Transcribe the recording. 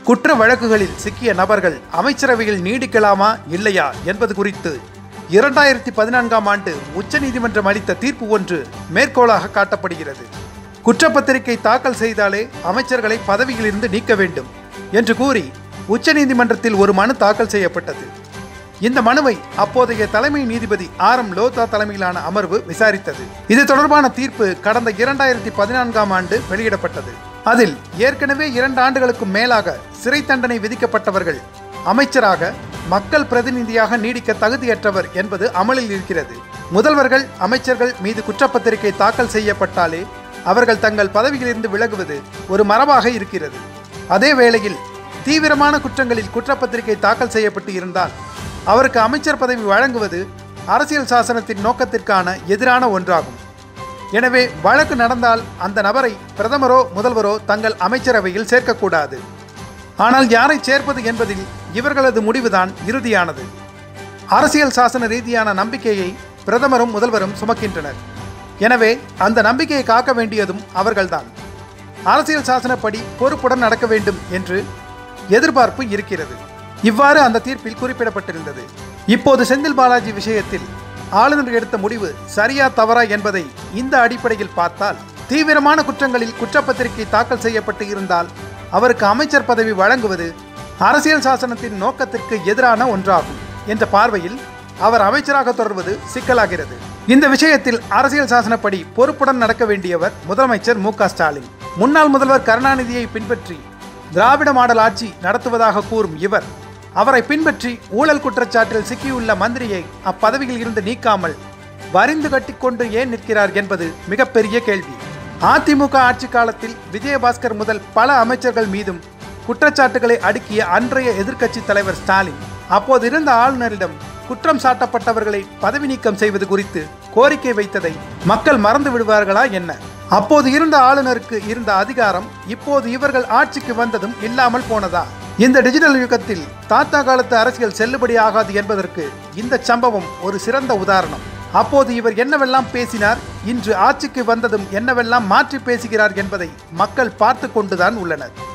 குற்ற வழக்குகளில் சிக்கிய நபர்கள் அமைச்சரவையில் நீடிக்கலாமா இல்லையா என்பது குறித்து இரண்டாயிரத்தி பதினான்காம் ஆண்டு உச்சநீதிமன்றம் அளித்த தீர்ப்பு ஒன்று மேற்கோளாக காட்டப்படுகிறது குற்றப்பத்திரிகை தாக்கல் செய்தாலே அமைச்சர்களை பதவியிலிருந்து நீக்க வேண்டும் என்று கூறி உச்சநீதிமன்றத்தில் ஒரு மனு தாக்கல் செய்யப்பட்டது இந்த மனுவை அப்போதைய தலைமை நீதிபதி ஆர் எம் லோதா தலைமையிலான அமர்வு விசாரித்தது இது தொடர்பான தீர்ப்பு கடந்த இரண்டாயிரத்தி பதினான்காம் ஆண்டு வெளியிடப்பட்டது அதில் ஏற்கனவே இரண்டு ஆண்டுகளுக்கும் மேலாக சிறை தண்டனை விதிக்கப்பட்டவர்கள் அமைச்சராக மக்கள் பிரதிநிதியாக நீடிக்க தகுதியற்றவர் என்பது அமலில் இருக்கிறது முதல்வர்கள் அமைச்சர்கள் மீது குற்றப்பத்திரிகை தாக்கல் செய்யப்பட்டாலே அவர்கள் தங்கள் பதவியிலிருந்து விலகுவது ஒரு மரபாக இருக்கிறது அதே வேளையில் தீவிரமான குற்றங்களில் குற்றப்பத்திரிகை தாக்கல் செய்யப்பட்டு இருந்தால் அவருக்கு அமைச்சர் பதவி வழங்குவது அரசியல் சாசனத்தின் நோக்கத்திற்கான எதிரான ஒன்றாகும் எனவே வழக்கு நடந்தால் அந்த நபரை பிரதமரோ முதல்வரோ தங்கள் அமைச்சரவையில் சேர்க்கக்கூடாது ஆனால் யாரை சேர்ப்பது என்பதில் இவர்களது முடிவுதான் இறுதியானது அரசியல் சாசன ரீதியான நம்பிக்கையை பிரதமரும் முதல்வரும் சுமக்கின்றனர் எனவே அந்த நம்பிக்கையை காக்க வேண்டியதும் அவர்கள்தான் அரசியல் சாசனப்படி பொறுப்புடன் நடக்க வேண்டும் என்று எதிர்பார்ப்பு இருக்கிறது இவ்வாறு அந்த தீர்ப்பில் குறிப்பிடப்பட்டிருந்தது இப்போது செந்தில் பாலாஜி விஷயத்தில் ஆளுநர் எடுத்த முடிவு சரியா தவறா என்பதை இந்த அடிப்படையில் பார்த்தால் தீவிரமான குற்றங்களில் குற்றப்பத்திரிகை தாக்கல் செய்யப்பட்டு இருந்தால் அவருக்கு அமைச்சர் பதவி வழங்குவது அரசியல் சாசனத்தின் நோக்கத்திற்கு எதிரான ஒன்றாகும் என்ற பார்வையில் அவர் அமைச்சராக தொடர்வது சிக்கலாகிறது இந்த விஷயத்தில் அரசியல் சாசனப்படி பொறுப்புடன் நடக்க வேண்டியவர் முதலமைச்சர் மு க ஸ்டாலின் முன்னாள் முதல்வர் கருணாநிதியை பின்பற்றி திராவிட மாடல் ஆட்சி நடத்துவதாக கூறும் இவர் அவரை பின்பற்றி ஊழல் குற்றச்சாட்டில் சிக்கியுள்ள மந்திரியை அப்பதவியில் இருந்து நீக்காமல் வரிந்து கட்டிக்கொண்டு ஏன் நிற்கிறார் என்பது மிகப்பெரிய கேள்வி அதிமுக ஆட்சி காலத்தில் விஜயபாஸ்கர் முதல் பல அமைச்சர்கள் மீதும் குற்றச்சாட்டுகளை அடுக்கிய அன்றைய எதிர்க்கட்சி தலைவர் ஸ்டாலின் அப்போது இருந்த ஆளுநரிடம் குற்றம் சாட்டப்பட்டவர்களை பதவி நீக்கம் செய்வது குறித்து கோரிக்கை வைத்ததை மக்கள் மறந்து விடுவார்களா என்ன அப்போது இருந்த ஆளுநருக்கு இருந்த அதிகாரம் இப்போது இவர்கள் ஆட்சிக்கு வந்ததும் இல்லாமல் போனதா இந்த டிஜிட்டல் யுகத்தில் தாத்தா காலத்து அரசியல் செல்லுபடி ஆகாது என்பதற்கு இந்த சம்பவம் ஒரு சிறந்த உதாரணம் அப்போது இவர் என்னவெல்லாம் பேசினார் இன்று ஆட்சிக்கு வந்ததும் என்னவெல்லாம் மாற்றி பேசுகிறார் என்பதை மக்கள் பார்த்து கொண்டுதான் உள்ளனர்